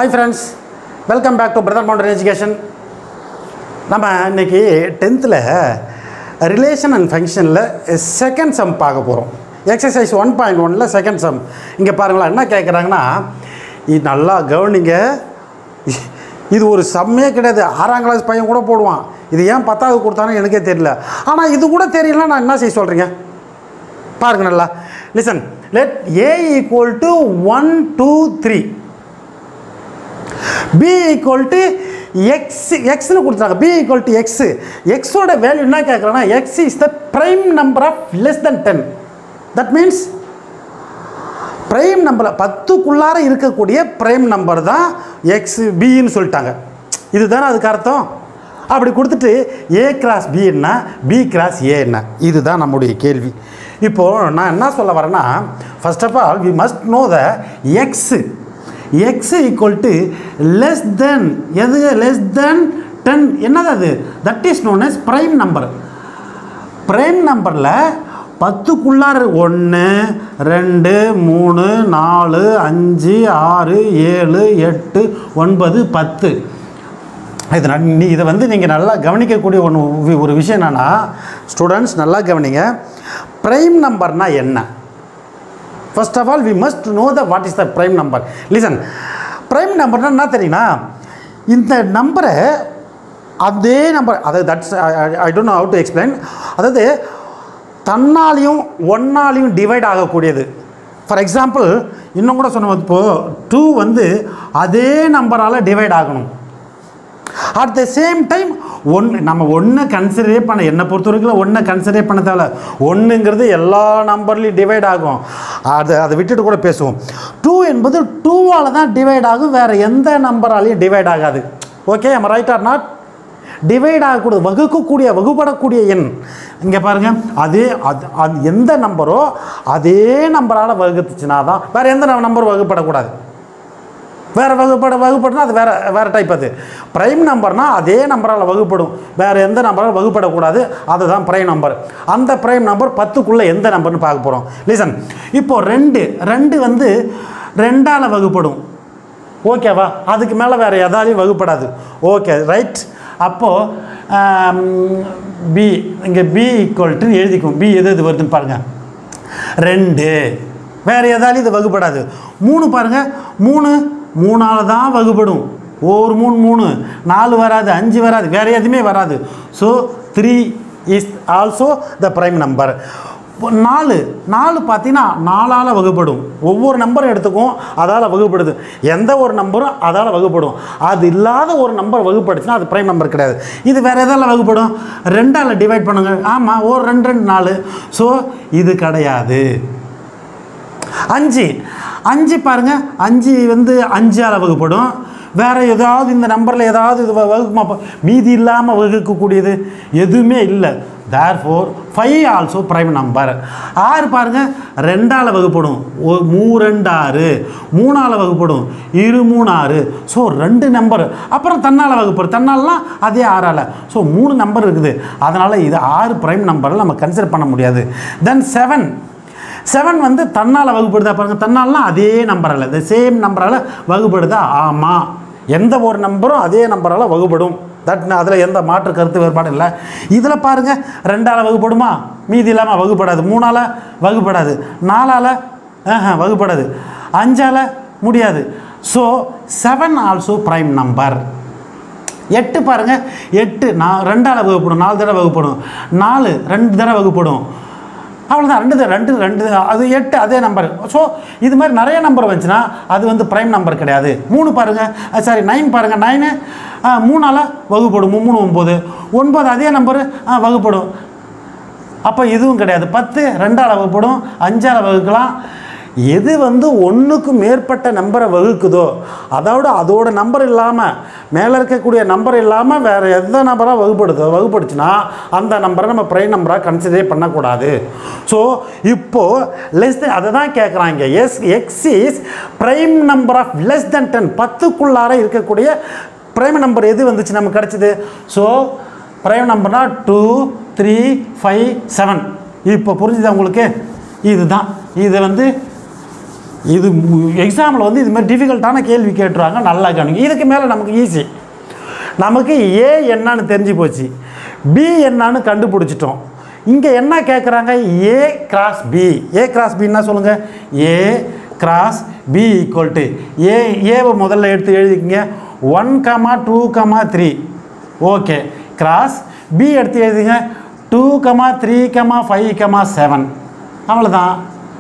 hi friends welcome back to brother mountain education நம்ம இன்னைக்கு டென்த்தில் ரிலேஷன் அண்ட் ஃபங்க்ஷனில் செகண்ட் சம் பார்க்க போகிறோம் எக்ஸசைஸ் ஒன் பாயிண்ட் ஒனில் செகண்ட் சம் இங்கே பாருங்களா என்ன கேட்குறாங்கன்னா இது நல்லா கவனிங்க இது ஒரு செம்மே கிடையாது ஆறாம் கிளாஸ் பையன் கூட போடுவான் இது ஏன் பத்தாவது கொடுத்தானோ எனக்கே தெரியல ஆனால் இது கூட தெரியல நான் என்ன செய்ய சொல்கிறீங்க பாருங்க நல்லா listen let A equal to one two three B equal to X எக்ஸ்னு கொடுத்துருக்காங்க பி ஈக்குவல் டு எக்ஸ் எக்ஸோட வேல்யூ என்ன கேட்குறாங்கன்னா X is the prime number of less than ten that means prime நம்பரில் பத்துக்குள்ளார இருக்கக்கூடிய ப்ரைம் நம்பர் தான் X பின்னு சொல்லிட்டாங்க இதுதானே அதுக்கு அர்த்தம் அப்படி கொடுத்துட்டு ஏ கிராஸ் பி என்ன பி கிராஸ் ஏ என்ன இதுதான் நம்முடைய கேள்வி இப்போது நான் என்ன சொல்ல வரேன்னா first of all we must know the X X equal to less than எது லெஸ் தென் டென் என்னது அது that is known as prime number prime நம்பரில் பத்துக்குள்ளார ஒன்று ரெண்டு மூணு நாலு அஞ்சு ஆறு ஏழு எட்டு ஒன்பது பத்து இது ந- நீ இதை வந்து நீங்கள் நல்லா கவனிக்கக்கூடிய ஒன்று ஒரு விஷயம் என்னென்னா ஸ்டூடெண்ட்ஸ் நல்லா கவனிங்க ப்ரைம் நம்பர்னா என்ன first of all we must know the what is the prime number listen prime நம்பர்னா என்ன தெரியுங்களா இந்த நம்பரை அதே நம்பர் அதாவது that's I don't know how to explain அதாவது தன்னாலையும் ஒன்னாலையும் டிவைட் ஆகக்கூடியது ஃபார் எக்ஸாம்பிள் இன்னும் கூட சொன்ன இப்போது டூ வந்து அதே நம்பரால் டிவைட் ஆகணும் அட் த சேம் டைம் ஒன்று நம்ம ஒன்று கன்சிடரே பண்ண என்னை பொறுத்த வரைக்கும் ஒன்றை கன்சிடரே பண்ண தேவையில்ல ஒன்றுங்கிறது எல்லா நம்பர்லேயும் டிவைட் ஆகும் அதை அதை விட்டுட்டு கூட பேசுவோம் டூ என்பது டூவால் தான் டிவைட் ஆகும் வேறு எந்த நம்பராலையும் டிவைட் ஆகாது ஓகே நம்ம ரைட் ஆர் நாட் டிவைட் ஆகக்கூடிய வகுக்கக்கூடிய வகுப்படக்கூடிய எண் இங்கே பாருங்கள் அதே அது அது எந்த நம்பரோ அதே நம்பரால் வகுத்துச்சுனா தான் வேறு எந்த நம்பர் வகுப்படக்கூடாது வேறு வகுப்பட வகுப்படுனா அது வேறு வேறு டைப் அது ப்ரைம் நம்பர்னா அதே நம்பரால் வகுப்படும் வேறு எந்த நம்பரால் வகுப்படக்கூடாது அதுதான் ப்ரைம் நம்பர் அந்த ப்ரைம் நம்பர் பத்துக்குள்ளே எந்த நம்பர்னு பார்க்க போகிறோம் லிசன் இப்போது ரெண்டு ரெண்டு வந்து ரெண்டால் வகுப்படும் ஓகேவா அதுக்கு மேலே வேறு எதாலையும் வகுப்படாது ஓகே ரைட் அப்போது பி இங்கே பி ஈக்குவல்ட்டுன்னு எழுதிக்கும் பி எது எது வருதுன்னு பாருங்கள் ரெண்டு வேறு எதாலையும் இது வகுப்படாது மூணு பாருங்கள் மூணு மூணால் தான் வகுப்படும் ஒரு மூணு மூணு நாலு வராது அஞ்சு வராது வேறு எதுவுமே வராது so three is also the prime number நாலு நாலு பார்த்தீங்கன்னா நாலால் வகுப்படும் ஒவ்வொரு நம்பரும் எடுத்துக்கும் அதால் வகுப்படுது எந்த ஒரு நம்பரும் அதால் வகுப்படும் அது இல்லாத ஒரு நம்பர் வகுப்படுச்சுன்னா அது ப்ரைம் நம்பர் கிடையாது இது வேறு எதால் வகுப்படும் ரெண்டால் டிவைட் பண்ணுங்க ஆமாம் ஒரு ரெண்டு ரெண்டு நாலு ஸோ இது கிடையாது அஞ்சு அஞ்சு பாருங்க அஞ்சு வந்து அஞ்சால் வகுப்படும் வேற ஏதாவது இந்த நம்பரில் ஏதாவது இது வ- வகுக்குமா அப்போ மீதி இல்லாமல் வகுக்கக்கூடியது எதுவுமே இல்லை there four five also prime number ஆறு பாருங்க ரெண்டால் வகுப்படும் ஒ மூ ரெண்டு ஆறு மூணால் வகுப்படும் இரு மூணு ஆறு ஸோ ரெண்டு நம்பர் அப்புறம் தன்னால் வகுப்படும் தன்னால்னால் அதே ஆறால் ஸோ மூணு நம்பர் இருக்குது அதனால் இது ஆறு ப்ரைம் நம்பரில் நம்ம கன்சிடர் பண்ண முடியாது தென் செவன் செவன் வந்து தன்னால் வகுப்படுதா பாருங்க தன்னால்னா அதே நம்பரால் இந்த சேம் நம்பரால் வகுப்படுதா ஆமாம் எந்த ஒரு நம்பரும் அதே நம்பரால் வகுப்படும் தட் அதில் எந்த மாற்று கருத்து வேறுபாடு இல்லை இதில் பாருங்கள் ரெண்டால் வகுப்படுமா மீதி இல்லாமல் வகுப்படாது மூணால் வகுப்படாது நாலால் ஆஹா வகுப்படாது அஞ்சால் முடியாது so seven also prime number எட்டு பாருங்க எட்டு நான் ரெண்டால் வகுப்படும் நாலு தடவை வகுப்படும் நாலு ரெண்டு தடவை வகுப்படும் அவ்வளோதான் ரெண்டு தடவை ரெண்டு ரெண்டு அது எட்டு அதே நம்பர் ஸோ இது மாதிரி நிறைய நம்பர் வந்துச்சுன்னா அது வந்து ப்ரைம் நம்பர் கிடையாது மூணு பாருங்கள் சாரி நைன் பாருங்கள் நைனு மூணால் வகுப்படும் மூணு ஒம்பது ஒன்பது அதே நம்பரு வகுப்படும் அப்போ இதுவும் கிடையாது பத்து ரெண்டால் வகுப்படும் அஞ்சால் வகுக்கலாம் எது வந்து ஒன்றுக்கு மேற்பட்ட நம்பரை வகுக்குதோ அதோட அதோட நம்பர் இல்லாமல் மேலே இருக்கக்கூடிய நம்பர் இல்லாமல் வேறு எந்த நம்பராக வகுப்படுதோ வகுப்படுச்சுன்னா அந்த நம்பரை நம்ம ப்ரைம் நம்பராக கன்சிடரே பண்ணக்கூடாது ஸோ இப்போது லெஸ் தென் அதை தான் கேட்குறாங்க yes X is prime number of less than ten பத்துக்குள்ளார இருக்கக்கூடிய ப்ரைம் நம்பர் எது வந்துச்சு நமக்கு கிடச்சிது ஸோ ப்ரைம் நம்பர்னா டூ த்ரீ ஃபைவ் செவன் இப்போ புரிஞ்சுதா உங்களுக்கு இதுதான் இது வந்து இது எக்ஸாமில் வந்து இது மாதிரி டிஃபிகல்ட்டான கேள்வி கேட்டுருவாங்க நல்லா கவனிங்க இதுக்கு மேலே நமக்கு ஈஸி நமக்கு ஏ என்னன்னு தெரிஞ்சு போச்சு பி என்னன்னு கண்டுபிடிச்சிட்டோம் இங்கே என்ன கேட்குறாங்க A cross B A cross பின்னா சொல்லுங்கள் A cross B equal to A ஏவை முதல்ல எடுத்து எழுதிக்கங்க one comma two comma three okay cross B எடுத்து எழுதுங்க two comma three comma five comma seven அவ்வளோதான்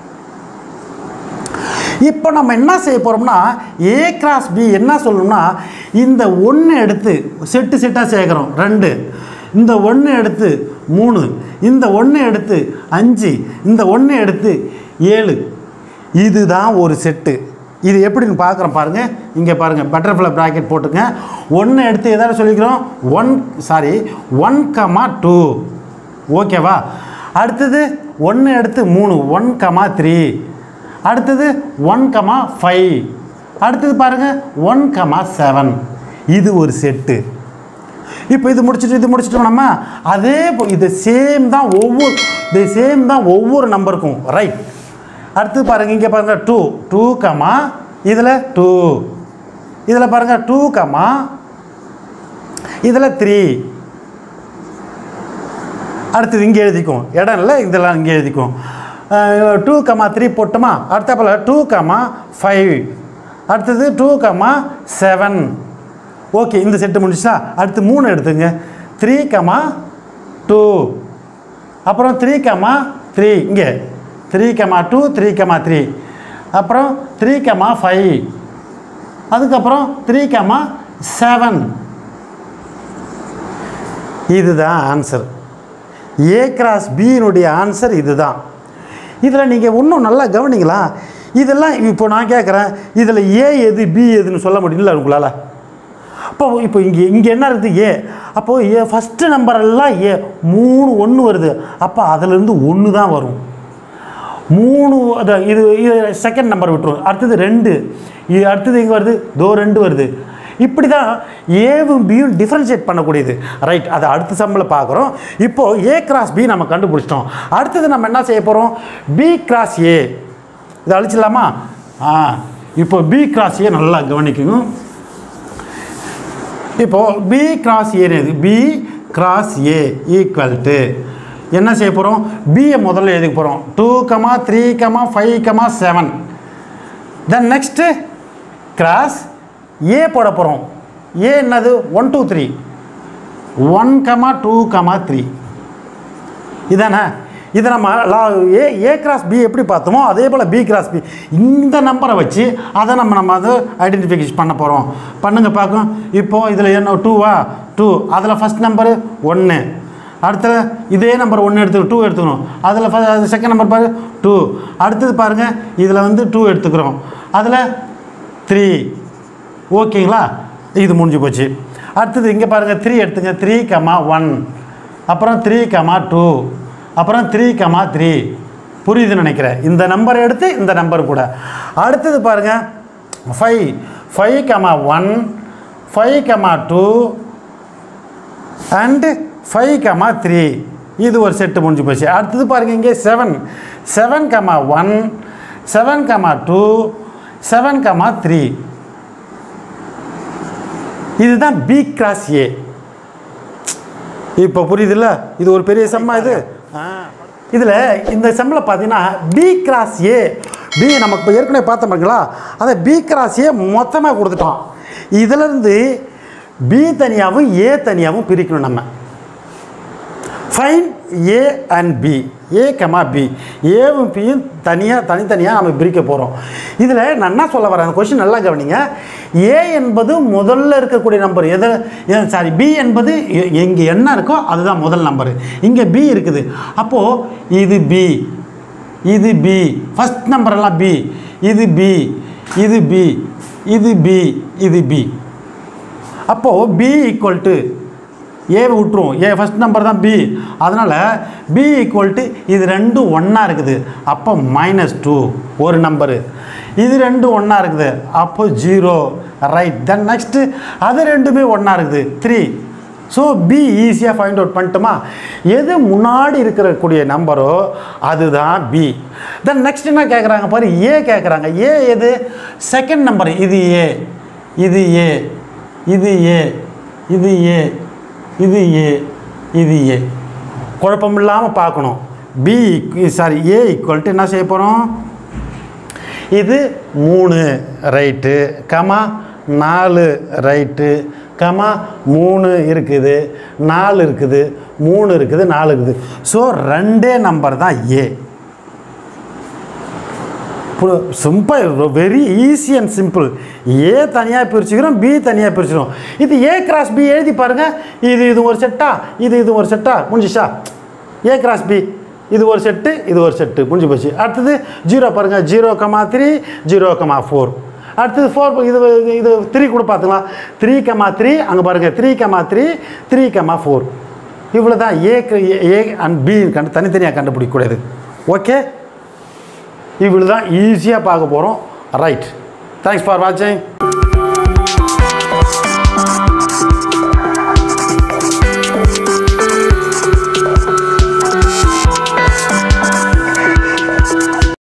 இப்போ நம்ம என்ன செய்ய போகிறோம்னா ஏ கிராஸ் பி என்ன சொல்லணும்னா இந்த ஒன்று எடுத்து செட்டு செட்டாக சேர்க்குறோம் ரெண்டு இந்த ஒன்று எடுத்து மூணு இந்த ஒன்று எடுத்து அஞ்சு இந்த ஒன்று எடுத்து ஏழு இதுதான் ஒரு செட்டு இது எப்படின்னு பார்க்குறோம் பாருங்கள் இங்கே பாருங்கள் பட்டர்ஃப்ளை ப்ராக்கெட் போட்டுங்க ஒன்று எடுத்து எதாவது சொல்லிக்கிறோம் one sorry one comma two ஓகேவா அடுத்தது ஒன்று எடுத்து மூணு ஒன் கமா த்ரீ அடுத்தது ஒன் கமா ஃபைவ் அடுத்தது பாருங்கள் ஒன் கமா செவன் இது ஒரு செட்டு இப்போ இது முடிச்சுட்டு இது முடிச்சிட்டோம் நம்ம அதே போ- இது சேம் தான் ஒவ்வொரு இது சேம் தான் ஒவ்வொரு நம்பருக்கும் ரைட் அடுத்தது பாருங்கள் இங்கே பாருங்கள் டூ டூ கமா இதில் டூ இதில் பாருங்கள் டூ கமா இதில் த்ரீ அடுத்தது இங்கே எழுதிக்கும் இடம் இல்லை இதெல்லாம் இங்கே எழுதிக்கும் டூ கமா த்ரீ போட்டோமா அடுத்தப்பல டூ கமா ஃபைவ் அடுத்தது டூ கமா செவன் ஓகே இந்த செட்டு முடிஞ்சுச்சா அடுத்து மூணு எடுத்துங்க த்ரீ கமா டூ அப்புறம் த்ரீ கமா த்ரீ இங்கே three comma two three comma three அப்புறம் த்ரீ கமா ஃபைவ் அதுக்கப்புறம் த்ரீ கமா செவன் இதுதான் ஆன்சர் ஏ கிராஸ் பியினுடைய ஆன்சர் இதுதான் இதில் நீங்கள் இன்னும் நல்லா கவனிங்களா இதெல்லாம் இப்போ நான் கேட்குறேன் இதில் ஏ எது பி எதுன்னு சொல்ல முடியல உங்களால் அப்போ இப்போ இங்கே இங்கே என்ன இருக்குது ஏ அப்போது ஏ ஃபஸ்ட்டு நம்பர் எல்லாம் ஏ மூணு ஒன்று வருது அப்போ அதுலேருந்து ஒன்று தான் வரும் மூணு அது இது இது செகண்ட் நம்பர் விட்டுரும் அடுத்தது ரெண்டு இது அடுத்தது எங்கே வருது தோ ரெண்டு வருது இப்படி தான் ஏவும் பியும் டிஃப்ரென்ஷியேட் பண்ணக்கூடியது ரைட் அதை அடுத்த சம்மில் பார்க்குறோம் இப்போது ஏ கிராஸ் பி நம்ம கண்டுபிடிச்சிட்டோம் அடுத்தது நம்ம என்ன செய்ய போகிறோம் பி கிராஸ் ஏ இதை அழிச்சிடலாமா ஆ இப்போ பி கிராஸ் ஏ நல்லா கவனிக்கணும் இப்போது பி கிராஸ் ஏ இது B cross A equal to என்ன செய்ய போகிறோம் பியை முதல்ல எழுதிக்க போகிறோம் two comma three comma five comma seven then next cross A போட போகிறோம் ஏ என்னது one two three one comma two comma three இதானே இதை நம்ம லா ஏ ஏ கிராஸ் பி எப்படி பார்த்தோமோ அதே போல் பி கிராஸ் பி இந்த நம்பரை வச்சு அதை நம்ம நம்ம அதை ஐடென்டிஃபிகேஷன் பண்ண போகிறோம் பண்ணுங்க பார்க்கும் இப்போது இதில் என்ன டூவா டூ அதில் ஃபஸ்ட் நம்பரு ஒன்று அடுத்த இதே நம்பர் ஒன்று எடுத்துக்கணும் டூ எடுத்துக்கணும் அதில் செகண்ட் நம்பர் பாரு டூ அடுத்தது பாருங்கள் இதில் வந்து டூ எடுத்துக்கிறோம் அதில் த்ரீ ஓகேங்களா இது முடிஞ்சு போச்சு அடுத்தது இங்கே பாருங்கள் த்ரீ எடுத்துங்க த்ரீ கமா ஒன் அப்புறம் த்ரீ கமா டூ அப்புறம் த்ரீ கமா த்ரீ புரியுதுன்னு நினைக்கிறேன் இந்த நம்பர் எடுத்து இந்த நம்பர் கூட அடுத்தது பாருங்கள் five five comma one five comma two and five comma three இது ஒரு செட்டு முடிஞ்சு போச்சு அடுத்தது பாருங்கள் இங்கே seven seven comma one seven comma two seven comma three இதுதான் பி கிராஸ் ஏ இப்போ புரியுதுல்ல இது ஒரு பெரிய செம்மா இது இதில் இந்த செம்மில் பார்த்தீங்கன்னா பி கிராஸ் ஏ பி நமக்கு இப்போ ஏற்கனவே பார்த்த பாருங்களா அதை பி கிராஸ் ஏ மொத்தமாக கொடுத்துட்டோம் இதிலிருந்து பி தனியாகவும் ஏ தனியாகவும் பிரிக்கணும் நம்ம fine A and B A comma B ஏவும் பியும் தனியாக தனித்தனியாக நம்ம பிரிக்க போகிறோம் இதில் நான் என்ன சொல்ல வரேன் அந்த கொஷின் நல்லா கவனிங்க ஏ என்பது முதல்ல இருக்கக்கூடிய நம்பர் எது சாரி பி என்பது இங்கே என்ன இருக்கோ அதுதான் முதல் நம்பரு இங்கே பி இருக்குது அப்போது இது பி இது பி ஃபஸ்ட் நம்பர் எல்லாம் பி இது பி இது பி இது பி இது பி அப்போது பி ஈக்குவல் டு ஏவை விட்டுருவோம் ஏ ஃபஸ்ட் நம்பர் தான் பி அதனால் பி ஈக்குவல் டு இது ரெண்டும் ஒன்றா இருக்குது அப்போ மைனஸ் டூ ஒரு நம்பரு இது ரெண்டும் ஒன்றா இருக்குது அப்போ ஜீரோ ரைட் தென் நெக்ஸ்ட்டு அது ரெண்டுமே ஒன்றா இருக்குது த்ரீ ஸோ பி ஈஸியாக ஃபைண்ட் அவுட் பண்ணிட்டோமா எது முன்னாடி இருக்கக்கூடிய நம்பரோ அதுதான் பி தென் நெக்ஸ்ட் என்ன கேட்குறாங்க பாரு ஏ கேட்குறாங்க ஏ எது செகண்ட் நம்பர் இது ஏ இது ஏ இது ஏ இது ஏ இது ஏ இது ஏ குழப்பம் இல்லாமல் பார்க்கணும் B sorry A equal to என்ன செய்ய போகிறோம் இது மூணு ரைட்டு கமா நாலு ரைட்டு கமா மூணு இருக்குது நாலு இருக்குது மூணு இருக்குது நாலு இருக்குது ஸோ ரெண்டே நம்பர் தான் A simple very easy and simple A தனியாக பிரிச்சுக்கிறோம் பி தனியாக பிரிச்சுக்கிறோம் இது ஏ கிராஸ் பி எழுதி பாருங்கள் இது இது ஒரு செட்டா இது இது ஒரு செட்டா முடிஞ்சிச்சா ஏ கிராஸ் பி இது ஒரு செட்டு இது ஒரு செட்டு முடிஞ்சு போச்சு அடுத்தது ஜீரோ பாருங்கள் zero comma three zero comma four அடுத்தது ஃபோர் இது இது த்ரீ கூட பார்த்துக்கலாம் த்ரீ கமா த்ரீ அங்கே பாருங்கள் three comma three three comma four இவ்வளோ தான் ஏ ஏ அண்ட் பி கண்டு தனித்தனியாக கண்டுபிடிக்கக்கூடாது ஓகே இவ்வளோ தான் ஈஸியாக பார்க்க போகிறோம் ரைட் தேங்க்ஸ் ஃபார் வாட்சிங்